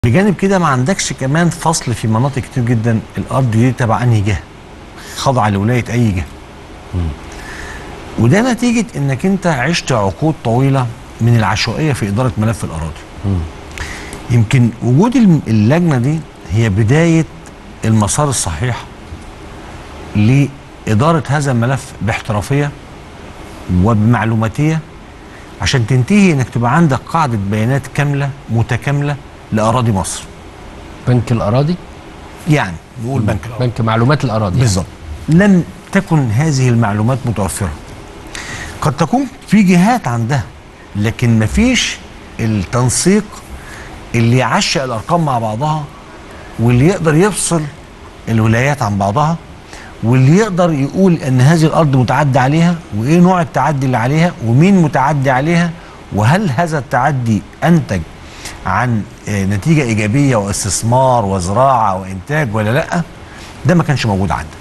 بجانب كده ما عندكش كمان فصل في مناطق كتير جدا الارض دي تبع انهي جهه خاضعه لولايه اي جهه وده نتيجه انك انت عشت عقود طويله من العشوائيه في اداره ملف الاراضي يمكن وجود الم- اللجنه دي هي بدايه المسار الصحيح لاداره هذا الملف باحترافيه وبمعلوماتيه عشان تنتهي انك تبقى عندك قاعده بيانات كامله متكامله لاراضي مصر بنك الاراضي يعني نقول بنك الأرض. بنك معلومات الاراضي بالظبط لم تكن هذه المعلومات متوفره قد تكون في جهات عندها لكن مفيش التنسيق اللي يعشق الارقام مع بعضها واللي يقدر يفصل الولايات عن بعضها واللي يقدر يقول ان هذه الارض متعدى عليها وايه نوع التعدي اللي عليها ومين متعدي عليها وهل هذا التعدي انتج عن آه، نتيجه ايجابيه واستثمار وزراعه وانتاج ولا لا ده ما كانش موجود عندنا